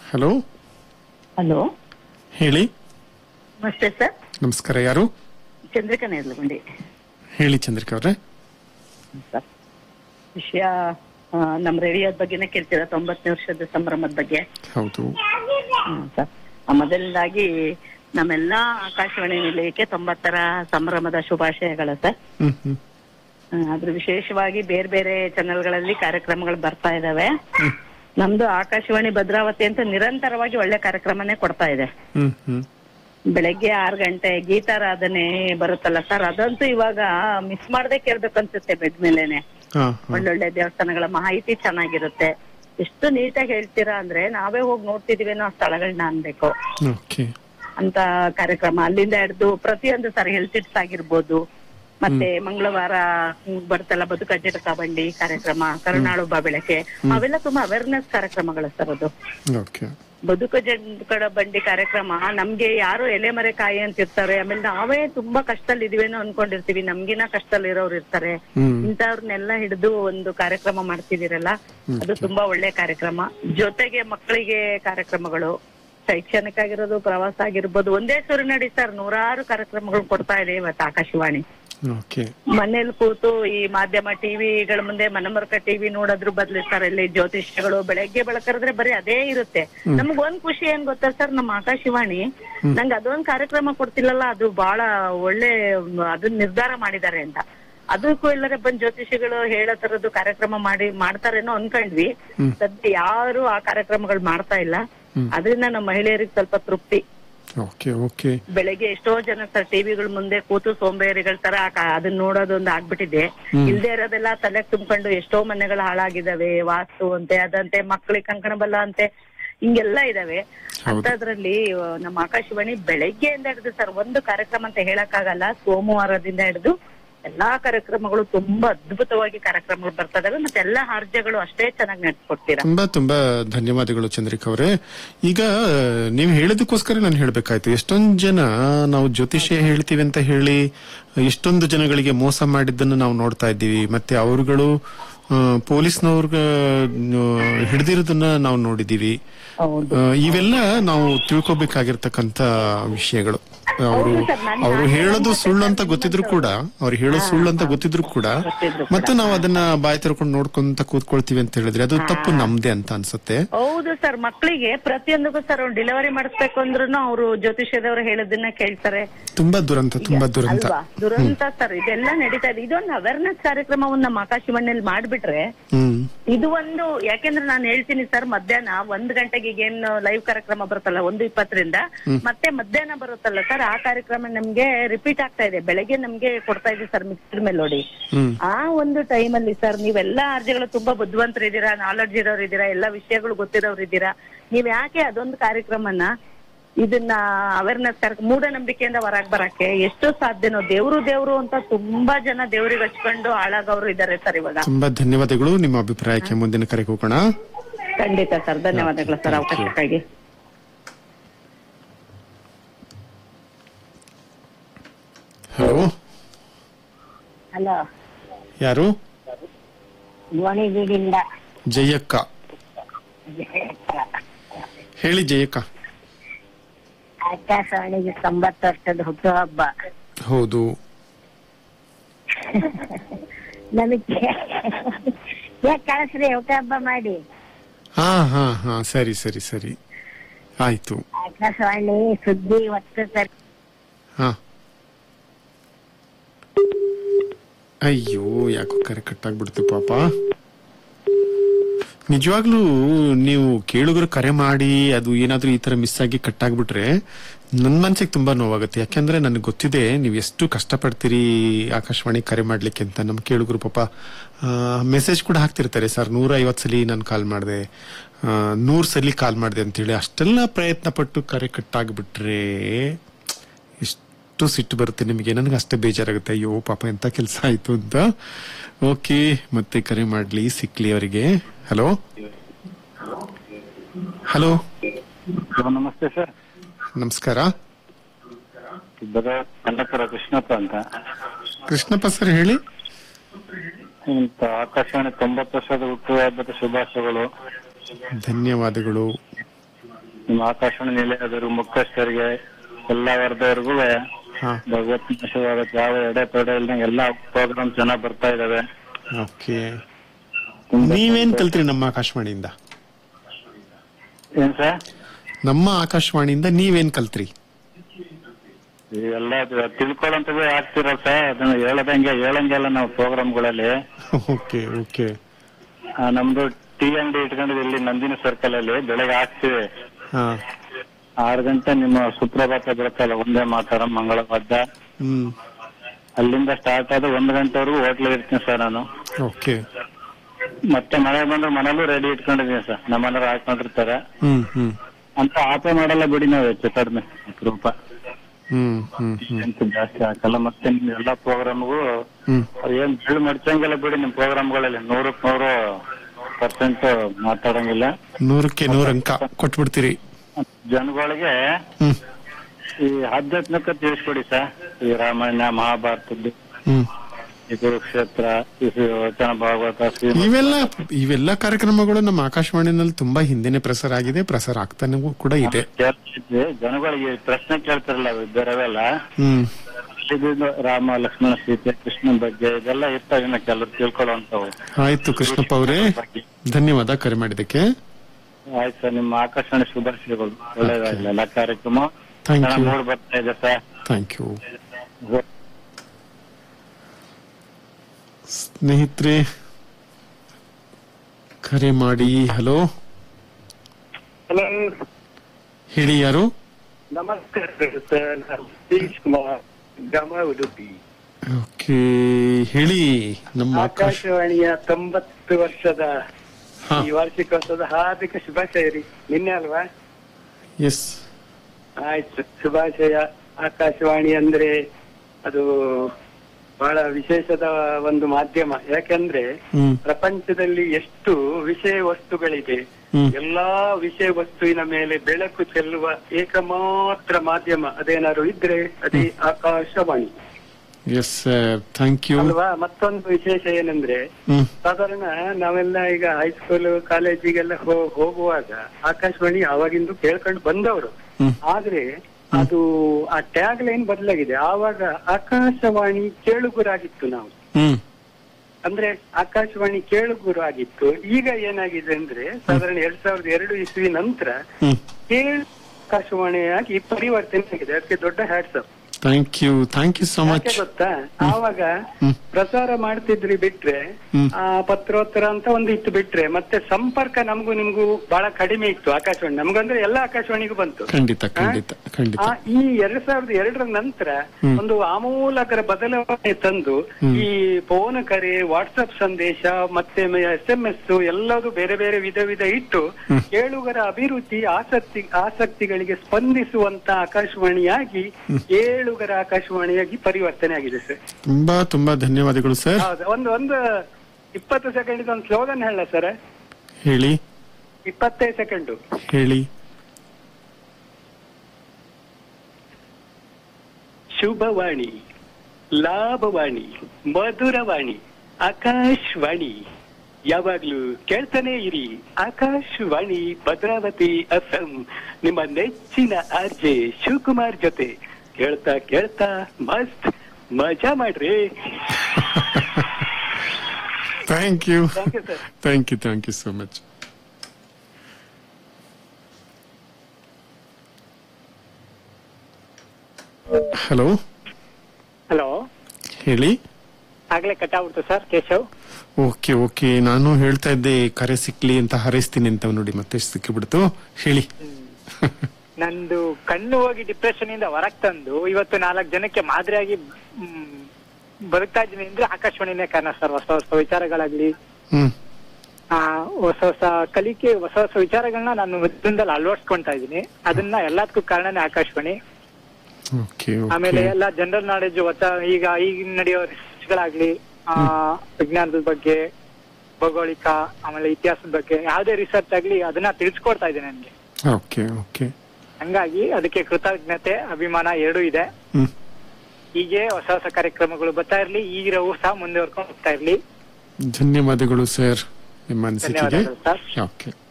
Hello hello ಹೇಳಿ ನಮಸ್ತೆ sir ನಮಸ್ಕಾರ ಯಾರು ಚಂದ್ರಿಕಾ ನೇರ್ಲಗುಂಡಿ ಹೇಳಿ ಚಂದ್ರಿಕಾ ಅವ್ರೆ ಸರ್ ವಿಷಯ ಆ, ನಮ್ ರೇಡಿಯೋದ ಬಗ್ಗೆನೇ ಕೇಳ್ತೀರಾ ತೊಂಬತ್ತನೇ ವರ್ಷದ ಸಂಭ್ರಮದ ಬಗ್ಗೆ ಹೌದು ಹ್ಮ್, ಸರ್ ಆ, ಮೊದಲನೇದಾಗಿ ನಮ್ಮೆಲ್ಲಾ ಆಕಾಶವಾಣಿ ನಿಲಯಕ್ಕೆ ತೊಂಬತ್ತರ ಸಂಭ್ರಮದ ಶುಭಾಶಯಗಳು ಸರ್ ಹ್ಮ್ ಹ್ಮ್ ಆ, ಅದ್ರ ವಿಶೇಷವಾಗಿ ಬೇರೆ ಬೇರೆ ಚಾನೆಲ್ಗಳಲ್ಲಿ ಕಾರ್ಯಕ್ರಮಗಳು ಬರ್ತಾ ಇದಾವೆ ನಮ್ದು ಆಕಾಶವಾಣಿ ಭದ್ರಾವತಿ ಅಂತ ನಿರಂತರವಾಗಿ ಒಳ್ಳೆ ಕಾರ್ಯಕ್ರಮನೇ ಕೊಡ್ತಾ ಇದೆ ಹ್ಮ್ ಹ್ಮ್ ಬೆಳಗ್ಗೆ ಆರು ಗಂಟೆ ಗೀತಾರಾಧನೆ ಬರುತ್ತಲ್ಲ ಸರ್ ಅದಂತೂ ಇವಾಗ ಮಿಸ್ ಮಾಡದೆ ಕೇಳ್ಬೇಕನ್ಸುತ್ತೆ ಬೆಡ್ ಮೇಲೆನೆ ಹಾ ಒಳ್ಳೊಳ್ಳೆ ದೇವಸ್ಥಾನಗಳ ಮಾಹಿತಿ ಚೆನ್ನಾಗಿರುತ್ತೆ ಎಷ್ಟು ನೀಟಾಗಿ ಹೇಳ್ತೀರಾ ಅಂದ್ರೆ ನಾವೇ ಹೋಗಿ ನೋಡ್ತಿದೀವೇನೋ ಆ ಸ್ಥಳಗಳನ್ನ ಅನ್ಬೇಕು ಓಕೆ ಅಂತ ಕಾರ್ಯಕ್ರಮ ಅಲ್ಲಿಂದ ಹಿಡಿದು ಪ್ರತಿಯೊಂದು ಸರ್ ಹೆಲ್ತ್ ಟಿಪ್ಸ್ ಆಗಿರ್ಬೋದು ಮತ್ತೆ ಮಂಗಳವಾರ ಹ್ಮ್, ಬರ್ತಲ್ಲ ಬದುಕ ಜಟಕ ಬಂಡಿ ಕಾರ್ಯಕ್ರಮ ಕರುನಾಳು ಬಾ ಬೆಳಕೆ ಅವೆಲ್ಲ ತುಂಬಾ ಅವೇರ್ನೆಸ್ ಕಾರ್ಯಕ್ರಮಗಳು ಸರ್ ಅದು ಓಕೆ ಬದುಕು ಜಂಕಡ ಬಂಡಿ ಕಾರ್ಯಕ್ರಮ ನಮ್ಗೆ ಯಾರು ಎಲೆ ಮರೆ ಕಾಯಿ ಅಂತ ಇರ್ತಾರೆ ಆಮೇಲೆ ನಾವೇ ತುಂಬಾ ಕಷ್ಟದಲ್ಲಿ ಇದೀವೇನೋ ಅನ್ಕೊಂಡಿರ್ತೀವಿ ನಮ್ಗಿನ ಕಷ್ಟದಲ್ಲಿ ಇರೋರು ಇರ್ತಾರೆ ಹ್ಮ್ ಇಂಥವ್ರನ್ನೆಲ್ಲ ಹಿಡಿದು ಒಂದು ಕಾರ್ಯಕ್ರಮ ಮಾಡ್ತಿದ್ದೀರಲ್ಲ ಅದು ತುಂಬಾ ಒಳ್ಳೆ ಕಾರ್ಯಕ್ರಮ ಜೊತೆಗೆ ಮಕ್ಕಳಿಗೆ ಕಾರ್ಯಕ್ರಮಗಳು ಶೈಕ್ಷಣಿಕ ಆಗಿರೋದು ಪ್ರವಾಸ ಆಗಿರ್ಬೋದು ಒಂದೇ ಸೂರಿನಡಿ ಸರ್ ನೂರಾರು ಕಾರ್ಯಕ್ರಮಗಳು ಕೊಡ್ತಾ ಇದೆ ಇವತ್ತು ಆಕಾಶವಾಣಿ ಓಕೆ ಮನೇಲಿ ಕೂತು ಈ ಮಾಧ್ಯಮ ಟಿವಿಗಳ ಮುಂದೆ ಮನಮರ್ಕ ಟಿವಿ ನೋಡೋದ್ರ ಬದ್ಲು ಸರ್ ಇಲ್ಲಿ ಜ್ಯೋತಿಷ್ಯಗಳು ಬೆಳಗ್ಗೆ ಬೆಳಕರಿದ್ರೆ ಬರೀ ಅದೇ ಇರುತ್ತೆ ನಮ್ಗ್ ಒಂದ್ ಖುಷಿ ಏನ್ ಗೊತ್ತಾ ಸರ್ ನಮ್ಮ ಆಕಾಶವಾಣಿ ನಂಗೆ ಅದೊಂದ್ ಕಾರ್ಯಕ್ರಮ ಕೊಡ್ತಿಲ್ಲಲ್ಲ ಅದು ಬಹಳ ಒಳ್ಳೆ ಮ್, ಅದನ್ನ ನಿರ್ಧಾರ ಮಾಡಿದ್ದಾರೆ ಅಂತ ಅದಕ್ಕೂ ಎಲ್ಲರ ಬಂದ್ ಜ್ಯೋತಿಷಿಗಳು ಹೇಳೋ ತರದ್ದು ಕಾರ್ಯಕ್ರಮ ಮಾಡಿ ಮಾಡ್ತಾರೇನೋ ಅನ್ಕೊಂಡ್ವಿ ಸದ್ಯ ಯಾರು ಆ ಕಾರ್ಯಕ್ರಮಗಳು ಮಾಡ್ತಾ ಇಲ್ಲ ಅದರಿಂದ ನಮ್ಮ ಮಹಿಳೆಯರಿಗೆ ಸ್ವಲ್ಪ ತೃಪ್ತಿ ಓಕೆ ಓಕೆ ಬೆಳಗ್ಗೆ ಎಷ್ಟೋ ಜನ ಸರ್ ಟಿವಿಗಳ ಮುಂದೆ ಕೂತು ಸೋಂಬೇರಿಗಳ ತರ ಆ ಕ- ಅದನ್ನ ನೋಡೋದೊಂದು ಆಗ್ಬಿಟ್ಟಿದೆ ಇಲ್ದೇ ಇರೋದೆಲ್ಲ ತಲೆಗ್ ತುಂಬ್ಕೊಂಡು ಎಷ್ಟೋ ಮನೆಗಳು ಹಾಳಾಗಿದಾವೆ ವಾಸ್ತು ಅಂತೆ ಅದಂತೆ ಮಕ್ಳಿಗೆ ಕಂಕಣ ಬಲ್ಲ ಅಂತೆ ಹಿಂಗೆಲ್ಲ ಇದಾವೆ ಅಂತದ್ರಲ್ಲಿ ಆ, ನಮ್ಮ ಆಕಾಶವಾಣಿ ಬೆಳಗ್ಗೆಯಿಂದ ಹಿಡಿದು ಸರ್ ಒಂದು ಕಾರ್ಯಕ್ರಮ ಅಂತ ಹೇಳಕ್ಕಾಗಲ್ಲ ಸೋಮವಾರದಿಂದ ಹಿಡಿದು ಎಲ್ಲಾ ಕಾರ್ಯಕ್ರಮಗಳು ತುಂಬಾ ಅದ್ಭುತವಾಗಿ ಕಾರ್ಯಕ್ರಮಗಳು ಬರ್ತಾ ಇದಾವೆ ಮತ್ತೆ ಎಲ್ಲಾ ಹಾರ್ಜಗಳು ಅಷ್ಟೇ ಚೆನ್ನಾಗಿ ನಡ್ಸ್ಕೊಡ್ತೀರಾ ತುಂಬಾ ತುಂಬಾ ಧನ್ಯವಾದಗಳು ಚಂದ್ರಿಕಾ ಅವರೇ ಈಗ ನೀವು ಹೇಳಿದಕ್ಕೋಸ್ಕರ ನಾನು ಹೇಳ್ಬೇಕಾಯ್ತು ಎಷ್ಟೊಂದ್ ಜನ ನಾವು ಜ್ಯೋತಿಷ್ಯ ಹೇಳ್ತೀವಿ ಅಂತ ಹೇಳಿ ಎಷ್ಟೊಂದು ಜನಗಳಿಗೆ ಮೋಸ ಮಾಡಿದ್ದನ್ನು ನಾವು ನೋಡ್ತಾ ಇದ್ದೀವಿ ಮತ್ತೆ ಅವರುಗಳು ಪೊಲೀಸ್ನವ್ರ ಹಿಡಿದಿರೋದನ್ನ ನಾವು ನೋಡಿದೀವಿ ಹೌದು ಆ, ಇವೆಲ್ಲ ನಾವು ತಿಳ್ಕೊಬೇಕಾಗಿರ್ತಕ್ಕಂತ ವಿಷಯಗಳು ಅವರು ಅವರು ಹೇಳೋದು ಸುಳ್ಳು ಅಂತ ಗೊತ್ತಿದ್ರು ಕೂಡ ಅವ್ರು ಹೇಳೋದು ಸುಳ್ಳು ಅಂತ ಗೊತ್ತಿದ್ರು ಕೂಡ ಗೊತ್ತಿದ್ರು ಮತ್ತೆ ನಾವು ಅದನ್ನ ಬಾಯಿ ತೆರ್ಕೊಂಡು ನೋಡ್ಕೊಂತ ಕೂತ್ಕೊಳ್ತೀವಿ ಅಂತ ಹೇಳಿದ್ರೆ ಅದು ತಪ್ಪು ನಮ್ದೇ ಅಂತ ಅನ್ಸುತ್ತೆ ಹೌದು ಸರ್ ಮಕ್ಕಳಿಗೆ ಪ್ರತಿಯೊಂದಕ್ಕೂ ಸರ್ ಡಿಲಿವರಿ ಮಾಡಿಸ್ಬೇಕು ಅಂದ್ರೂ ಅವರು ಜ್ಯೋತಿಷ್ಯದವರು ಹೇಳೋದನ್ನ ಕೇಳ್ತಾರೆ ತುಂಬಾ ದುರಂತ ತುಂಬಾ ದುರಂತ ಅಲ್ವಾ ದುರಂತ ಸರ್ ಇದೆಲ್ಲ ನಡೀತಾ ಇದೆ ಇದೊಂದು ಅವೇರ್ನೆಸ್ ಕಾರ್ಯಕ್ರಮವನ್ನ ನಮ್ಮ ಆಕಾಶವಾಣಿಯಲ್ಲಿ ಮಾಡ್ಬಿಟ್ರೆ ಹ್ಮ್ ಇದು ಒಂದು ಯಾಕೆಂದ್ರೆ ನಾನು ಹೇಳ್ತೀನಿ ಸರ್ ಮಧ್ಯಾಹ್ನ ಒಂದ್ ಗಂಟೆಗೆ ಏನ್ ಲೈವ್ ಕಾರ್ಯಕ್ರಮ ಬರುತ್ತಲ್ಲ ಒಂದು ಇಪ್ಪತ್ತರಿಂದ ಮತ್ತೆ ಮಧ್ಯಾಹ್ನ ಬರುತ್ತಲ್ಲ ಸರ್ ಆ ಕಾರ್ಯಕ್ರಮ ನಮ್ಗೆ ರಿಪೀಟ್ ಆಗ್ತಾ ಇದೆ ಬೆಳಗ್ಗೆ ನಮ್ಗೆ ಕೊಡ್ತಾ ಇದೆ ಸರ್ ಮಿಕ್ಸರ್ ಮೆಲೋಡಿ ಹ್ಮ್ ಆ ಒಂದು ಟೈಮ್ ಅಲ್ಲಿ ಸರ್ ನೀವೆಲ್ಲಾ ಅರ್ಜಿಗಳು ತುಂಬಾ ಬುದ್ಧಿವಂತರಿದ್ದೀರಾ ನಾಲೆಡ್ಜ್ ಇರೋರು ಇದ್ದೀರಾ ಎಲ್ಲಾ ವಿಷಯಗಳು ಗೊತ್ತಿರೋರು ಇದ್ದೀರಾ ನೀವ್ ಯಾಕೆ ಅದೊಂದು ಕಾರ್ಯಕ್ರಮನ ಇದನ್ನ ಅವೇರ್ನೆಸ್ ಮೂಢನಂಬಿಕೆಯಿಂದ ಹೊರಗ್ ಬರಕ್ಕೆ ಎಷ್ಟು ಸಾಧ್ಯನೋ ದೇವ್ರು ದೇವ್ರು ಅಂತ ತುಂಬಾ ಜನ ದೇವ್ರಿಗೆ ಹಚ್ಕೊಂಡು ಹಾಳಾಗವ್ರು ಇದಾರೆ ಸರ್ ಇವಾಗ ತುಂಬಾ ಧನ್ಯವಾದಗಳು ನಿಮ್ಮ ಅಭಿಪ್ರಾಯಕ್ಕೆ ಮುಂದಿನ ಕರೆಗೆ ಹೋಗೋಣ ಖಂಡಿತ ಸರ್ ಧನ್ಯವಾದಗಳು ಸರ್ ಅವಕಾಶಕ್ಕಾಗಿ ಹಲೋ ಹಲೋ ಯಾರು ಗೋಣಿಬೀಡಿಂದ ಜಯಕ್ಕ ಹೇಳಿ ಜಯಕ್ಕ ಆಕಾಶವಾಣಿಗೆ ತೊಂಬತ್ತು ವರ್ಷದ ಹುಟ್ಟುಹಬ್ಬ ಹೌದು ನಮಗೆ ಯಾಕೆ ಕಳಿಸ್ರಿ ಹುಟ್ಟುಹಬ್ಬ ಮಾಡಿ ಹಾ ಹಾ ಹಾ ಸರಿ ಸರಿ ಸರಿ ಆಯ್ತು ಆಕಾಶವಾಣಿ ಸುದ್ದಿ ಒತ್ತು ಸರಿ ಹಾ ಅಯ್ಯೋ ಯಾಕೋ ಕರೆ ಕಟ್ಟಾಗ್ಬಿಡ್ತು ಪಾಪ ನಿಜವಾಗ್ಲೂ ನೀವು ಕೇಳುಗರು ಕರೆ ಮಾಡಿ ಅದು ಏನಾದ್ರೂ ಈ ತರ ಮಿಸ್ ಆಗಿ ಕಟ್ಟಾಗ್ಬಿಟ್ರೆ ನನ್ ಮನ್ಸಿಗೆ ತುಂಬಾ ನೋವಾಗುತ್ತೆ ಯಾಕೆಂದ್ರೆ ನನಗೆ ಗೊತ್ತಿದೆ ನೀವು ಎಷ್ಟು ಕಷ್ಟಪಡ್ತೀರಿ ಆಕಾಶವಾಣಿ ಕರೆ ಮಾಡ್ಲಿಕ್ಕೆ ಅಂತ ನಮ್ ಕೇಳುಗರು ಪಾಪ ಮೆಸೇಜ್ ಕೂಡ ಹಾಕ್ತಿರ್ತಾರೆ ಸರ್ ನೂರ ಐವತ್ ಸಲಿ ನಾನು ಕಾಲ್ ಮಾಡಿದೆ ನೂರ್ ಸಲಿ ಕಾಲ್ ಮಾಡಿದೆ ಅಂತೇಳಿ ಅಷ್ಟೆಲ್ಲ ಪ್ರಯತ್ನ ಪಟ್ಟು ಕರೆ ಕಟ್ಟಾಗ್ಬಿಟ್ರೆ ಎಷ್ಟು ಸಿಟ್ಟು ಬರುತ್ತೆ ನಿಮಗೆ ನನಗೆ ಅಷ್ಟೇ ಬೇಜಾರಾಗುತ್ತೆ ಅಯ್ಯೋ ಪಾಪ ಎಂತ ಕೆಲಸ ಆಯ್ತು ಅಂತ ಓಕೆ ಮತ್ತೆ ಕರೆ ಮಾಡ್ಲಿ ಸಿಕ್ಲಿ ಅವರಿಗೆ ಹಲೋ ಹಲೋ ಹಲೋ, ನಮಸ್ತೆ ಸರ್ ನಮಸ್ಕಾರ ಬರ ಕಂಡಕ್ಟರ್ ಕೃಷ್ಣಪ್ಪ ಅಂತ ಕೃಷ್ಣಪ್ಪ ಸರ್ ಹೇಳಿ ಇಂತ ಆಕಾಶವಾಣಿ ತೊಂಬತ್ತು ವರ್ಷದ ಹುಟ್ಟುಹಬ್ಬದ ಶುಭಾಶಯಗಳು ಧನ್ಯವಾದಗಳು ನಿಮ್ಮ ಆಕಾಶವಾಣಿ ನಿಲಯದವರು ಮುಖ್ಯಸ್ಥರಿಗೆ ಎಲ್ಲಾ ವರ್ಗದವ್ರಿಗೂ ಹಾ ಭಗವತ್ ಆಶೀರ್ವಾದ ಯಾವ ಎಡೆ ತೊಡೆ ಇಲ್ದಂಗೆ ಎಲ್ಲಾ ಪ್ರೋಗ್ರಾಮ್ ಚೆನ್ನಾಗ್ ಬರ್ತಾ ಇದಾವೆ ಓಕೆ ನೀವೇನ್ ಕಲ್ತ್ರಿ ನಮ್ಮ ಆಕಾಶವಾಣಿಯಿಂದ ಏನ್ ಸರ್ ನಮ್ಮ ಆಕಾಶವಾಣಿಯಿಂದ ನೀವೇನ್ ಕಲ್ತ್ರಿ ಎಲ್ಲ ತಿಳ್ಕೊಳ್ಳೋಂಥದ್ದು ಆಗ್ತಿರೋ ಸರ್ ಅದನ್ನ ಹೇಳದಂಗೆ ಹೇಳಂಗೆಲ್ಲ ನಾವು ಪ್ರೋಗ್ರಾಮ್ಗಳಲ್ಲಿ ಓಕೆ ಓಕೆ ನಮ್ದು ಟೀ ಅಂಗಡಿ ಇಟ್ಕೊಂಡಿದ್ದು ಇಲ್ಲಿ ನಂದಿನಿ ಸರ್ಕಲ್ ಅಲ್ಲಿ ಬೆಳಗ್ಗೆ ಹಾಕ್ತಿವಿ ಹಾ ಆರು ಗಂಟೆ ನಿಮ್ಮ ಸುಪ್ರಭಾತ ಬರುತ್ತಲ್ಲ ಒಂದೇ ಮಾತಾಡ ಮಂಗಳವಾದ ಹ್ಮ್ ಅಲ್ಲಿಂದ ಸ್ಟಾರ್ಟ್ ಆದ ಒಂದ್ ಗಂಟೆವರೆಗೂ ಹೋಟ್ಲ್ ಇರ್ತೀನಿ ಸರ್ ನಾನು ಓಕೆ ಮತ್ತೆ ಮನೆಗೆ ಬಂದ್ರೆ ಮನೇಲೂ ರೆಡಿ ಇಟ್ಕೊಂಡಿದ್ದೀನಿ ಸರ್ ನಮ್ಮ ಮನೆಯವ್ರು ಹಾಕೊಂಡಿರ್ತಾರೆ ಹ್ಮ್ ಹ್ಮ್ ಅಂತ ಆಪೆ ಮಾಡಲ್ಲ ಬಿಡಿ ನಾವು ಹೆಚ್ಚು ಕಡಿಮೆ ಹತ್ತು ರೂಪಾಯಿ ಹ್ಮ್ ಹ್ಮ್ ಹ್ಮ್ ಎಂತ ಜಾಸ್ತಿ ಹಾಕಲ್ಲ ಮತ್ತೆ ನಿಮ್ ಎಲ್ಲಾ ಪ್ರೋಗ್ರಾಮ್ಗೂ ಹ್ಮ್ ಏನ್ ಬಿಲ್ ಮಡ್ಚಂಗಿಲ್ಲ ಬಿಡಿ ನಿಮ್ ಪ್ರೋಗ್ರಾಮ್ಗಳಲ್ಲಿ ನೂರಕ್ ನೂರು ಪರ್ಸೆಂಟ್ ಮಾತಾಡಂಗಿಲ್ಲ ನೂರಕ್ಕೆ ನೂರ ಅಂಕ ಕೊಟ್ಬಿಡ್ತೀರಿ ಜನಗಳಿಗೆ ಹ್ಮ್ ಈ ಆಧ್ಯಾತ್ಮಿಕ ತಿಳಿಸ್ಕೊಡಿ ಸರ್ ಈ ರಾಮಾಯಣ ಮಹಾಭಾರತದ್ದು ಹ್ಮ್ ಈ ಕುರುಕ್ಷೇತ್ರ ಈ ಶ್ರೀ ವಚನ ಭಾಗವತ ಶ್ರೀಮದ್ ಇವೆಲ್ಲ ಇವೆಲ್ಲ ಕಾರ್ಯಕ್ರಮಗಳು ನಮ್ಮ ಆಕಾಶವಾಣಿನಲ್ಲಿ ತುಂಬಾ ಹಿಂದೆನೆ ಪ್ರಸಾರ ಆಗಿದೆ ಪ್ರಸಾರ ಆಗ್ತಾನೆ ಕೂಡ ಇದೆ ಕೇಳ್ತಿದ್ವಿ ಜನಗಳಿಗೆ ಪ್ರಶ್ನೆ ಕೇಳ್ತಾರಲ್ಲ ಬೇರೆವೆಲ್ಲ ಹ್ಮ್ ಇದು ರಾಮ ಲಕ್ಷ್ಮಣ ಸೀತೆ ಕೃಷ್ಣನ್ ಬಗ್ಗೆ ಇದೆಲ್ಲ ಇರ್ತಾವ ಇನ್ನ ಕೆಲವರು ತಿಳ್ಕೊಳ್ಳುವಂತವು ಆಯ್ತು ಕೃಷ್ಣಪ್ಪ ಅವರೇ ಧನ್ಯವಾದ ಕರೆ ಮಾಡಿದ್ದಕ್ಕೆ ಆಯ್ತು ಸರ್ ನಿಮ್ಮ ಆಕರ್ಷಣೆ ಶುಭಾಶಯಗಳು ಒಳ್ಳೇದಾಗಲಿ ಎಲ್ಲ ಕಾರ್ಯಕ್ರಮ Thank you. ಚೆನ್ನಾಗಿ ಮೂಡ್ ಬರ್ತಾ ಇದೆ ಸರ್ ಥ್ಯಾಂಕ್ ಯು ಸ್ನೇಹಿತರೆ ಕರೆ ಮಾಡಿ ಹಲೋ ಹಲೋ ಹೇಳಿ ಯಾರು ನಮಸ್ಕಾರ ಸರ್ ನಾನು ಸತೀಶ್ ಕುಮಾರ್ ಗಮ ಉಡುಪಿ ಓಕೆ ಹೇಳಿ ನಮ್ಮ ಆಕಾಶ ಆಕಾಶವಾಣಿಯ ತೊಂಬತ್ತು ವರ್ಷದ ಹಾ ಈ ವಾರ್ಷಿಕೋತ್ಸವದ ಹಾರ್ದಿಕ ಶುಭಾಶಯ ರೀ ನಿನ್ನೆ ಅಲ್ವಾ ಎಸ್ ಆಯ್ತು ಶುಭಾಶಯ ಆಕಾಶವಾಣಿ ಅಂದ್ರೆ ಅದು ಬಹಳ ವಿಶೇಷದ ಒಂದು ಮಾಧ್ಯಮ ಯಾಕಂದ್ರೆ ಹ್ಮ್ ಪ್ರಪಂಚದಲ್ಲಿ ಎಷ್ಟು ವಿಷಯ ವಸ್ತುಗಳಿದೆ ಹ್ಮ್ ಎಲ್ಲಾ ವಿಷಯ ವಸ್ತುವಿನ ಮೇಲೆ ಬೆಳಕು ಚೆಲ್ಲುವ ಏಕಮಾತ್ರ ಮಾಧ್ಯಮ ಅದೇನಾದ್ರು ಇದ್ರೆ ಅದೇ Akashvani yes sir thank you ಅಲ್ವಾ ಮತ್ತೊಂದು ವಿಶೇಷ ಏನಂದ್ರೆ ಹ್ಮ್ ಸಾಧಾರಣ ನಾವೆಲ್ಲ ಈಗ ಹೈಸ್ಕೂಲ್ ಕಾಲೇಜಿಗೆಲ್ಲ ಹೋ- ಹೋಗುವಾಗ ಆಕಾಶವಾಣಿ ಅವಾಗಿಂದು ಕೇಳ್ಕೊಂಡು ಬಂದವರು ಹ್ಮ್ ಆದ್ರೆ ಅದು ಆ ಟ್ಯಾಗ್ ಲೈನ್ ಬದಲಾಗಿದೆ ಆವಾಗ ಆಕಾಶವಾಣಿ ಕೇಳುಗರಾಗಿತ್ತು ನಾವು ಹ್ಮ್ ಅಂದ್ರೆ ಆಕಾಶವಾಣಿ ಕೇಳುಗರು ಆಗಿತ್ತು ಈಗ ಏನಾಗಿದೆ ಅಂದ್ರೆ ಸಾಧಾರಣ ಎರಡ್ ಸಾವಿರದ ಎರಡು ಇಸ್ವಿ ನಂತರ ಹ್ಮ್ ಕೇಳು ಆಕಾಶವಾಣಿಯಾಗಿ ಪರಿವರ್ತನೆ ಆಗಿದೆ ಅದಕ್ಕೆ ದೊಡ್ಡ hats off thank you thank you so much ಯಾಕೆ ಗೊತ್ತಾ ಆವಾಗ ಹ್ಮ್. ಪ್ರಸಾರ ಮಾಡ್ತಿದ್ರಿ ಬಿಟ್ರೆ ಹ್ಮ್. ಆ ಪತ್ರೋತ್ತರ ಅಂತ ಒಂದು ಇತ್ತು ಬಿಟ್ರೆ ಮತ್ತೆ ಸಂಪರ್ಕ ನಮಗೂ ನಿಮ್ಗೂ ಬಹಳ ಕಡಿಮೆ ಇತ್ತು ಆಕಾಶವಾಣಿ ನಮ್ಗಂದ್ರೆ ಎಲ್ಲ ಆಕಾಶವಾಣಿಗೂ ಬಂತು ಖಂಡಿತ ಖಂಡಿತ ಖಂಡಿತ ಆ ಈ ಎರಡ್ ಸಾವಿರದ ಎರಡರ ನಂತರ ಹ್ಮ್. ಒಂದು ಆಮೂಲಕರ ಬದಲಾವಣೆ ತಂದು ಹ್ಮ್. ಈ ಫೋನ್ ಕರೆ ವಾಟ್ಸ್ಆಪ್ ಸಂದೇಶ ಮತ್ತೆ ಎಸ್ ಎಂ ಎಸ್ ಎಲ್ಲದೂ ಬೇರೆ ಬೇರೆ ವಿಧ ವಿಧ ಇಟ್ಟು ಹ್ಮ್. ಕೇಳುಗರ ಅಭಿರುಚಿ ಆಸಕ್ತಿ ಆಸಕ್ತಿಗಳಿಗೆ ಸ್ಪಂದಿಸುವಂತ ಆಕಾಶವಾಣಿಯಾಗಿ ಕೇಳುಗರ ಆಕಾಶವಾಣಿಯಾಗಿ ಪರಿವರ್ತನೆ ಆಗಿದೆ ಸರ್ ತುಂಬಾ ತುಂಬಾ ಧನ್ಯವಾದಗಳು ಸರ್ ಹೌದು ಒಂದು ಒಂದು ಇಪ್ಪತ್ತು ಸೆಕೆಂಡ್ ಒಂದು ಸ್ಲೋಗನ್ ಹೇಳ ಸರ್ ಹೇಳಿ ಇಪ್ಪತ್ತೈದು ಸೆಕೆಂಡು ಹೇಳಿ ಶುಭವಾಣಿ ಲಾಭವಾಣಿ ಮಧುರವಾಣಿ ಆಕಾಶವಾಣಿ ಯಾವಾಗ್ಲೂ ಕೇಳ್ತಾನೆ ಇರಿ ಆಕಾಶವಾಣಿ ಭದ್ರಾವತಿ ಎಫ್ಎಂ ನಿಮ್ಮ ನೆಚ್ಚಿನ ಆರ್ಜೆ ಶಿವಕುಮಾರ್ ಜೊತೆ ಕೇಳ್ತಾ ಕೇಳ್ತಾ ಮಸ್ತ್ ಮಜಾ ಮಾಡ್ರಿ thank you thank you sir thank you thank you so much hello hello ಹೇಳಿ ಆಗ್ಲೇ ಕಟ್ಟಾಗ್ಬಿಡ್ತು ಸರ್ ಕೇಶವ್ ಓಕೆ ಓಕೆ ನಾನು ಹೇಳ್ತಾ ಇದ್ದೆ ಕರೆ ಸಿಕ್ಲಿ ಅಂತ ಹಾರೈಸ್ತೀನಿ ಅಂತ ನೋಡಿ ಮತ್ತೆ ಸಿಕ್ಕಿಬಿಡ್ತು ಹೇಳಿ ನಂದು ಕಣ್ಣು ಹೋಗಿ ಡಿಪ್ರೆಷನ್ ಇಂದ ಹೊರಗ್ ತಂದು ಇವತ್ತು ನಾಲ್ಕು ಜನಕ್ಕೆ ಮಾದರಿಯಾಗಿ ಮ್, ಬದುಕ್ತಾ ಇದ್ದೀನಿ ಅಂದ್ರೆ ಆಕಾಶವಾಣಿನೇ ಕಾರಣ ಸರ್ ಹೊಸ ಹೊಸ ವಿಚಾರಗಳಾಗ್ಲಿ ಹ್ಮ್ ಆ, ಹೊಸ ಹೊಸ ಕಲಿಕೆ ಹೊಸ ಹೊಸ ವಿಚಾರಗಳನ್ನ ನಾನು ಜೀವನದಲ್ಲಿ ಅಳವಡಿಸ್ಕೊಂತಾ ಇದ್ದೀನಿ ಅದನ್ನ ಎಲ್ಲದಕ್ಕೂ ಕಾರಣನೇ ಆಕಾಶವಾಣಿ ಓಕೆ ಆಮೇಲೆ ಓಕೆ ಎಲ್ಲ ಜನರಲ್ ನಾಲೆಜ್ ಹೊಸ ಈಗ ಈಗ ನಡೆಯೋ ರಿಸರ್ಚ್ಗಳಾಗ್ಲಿ ಆ ವಿಜ್ಞಾನದ ಬಗ್ಗೆ ಭೌಗೋಳಿಕ ಆಮೇಲೆ ಇತಿಹಾಸದ ಬಗ್ಗೆ ಯಾವುದೇ ರಿಸರ್ಚ್ ಆಗ್ಲಿ ಅದನ್ನ ತಿಳಿಸ್ಕೊಡ್ತಾ ಇದೆ ನನಗೆ ಓಕೆ ಓಕೆ ಹಂಗಾಗಿ ಅದಕ್ಕೆ ಕೃತಜ್ಞತೆ ಅಭಿಮಾನ ಎರಡೂ ಇದೆ ಹ್ಮ್ ಹೀಗೆ ಹೊಸ ಹೊಸ ಕಾರ್ಯಕ್ರಮಗಳು ಬರ್ತಾ ಇರ್ಲಿ ಈಗಿರೋವು ಸಹ ಮುಂದುವರ್ಕೊಂಡು ಹೋಗ್ತಾ ಇರ್ಲಿ ಧನ್ಯವಾದಗಳು ಸರ್ ನಿಮ್ಮ ಅನಿಸಿಕೆಗೆ ಧನ್ಯವಾದಗಳು ಸರ್ ಓಕೆ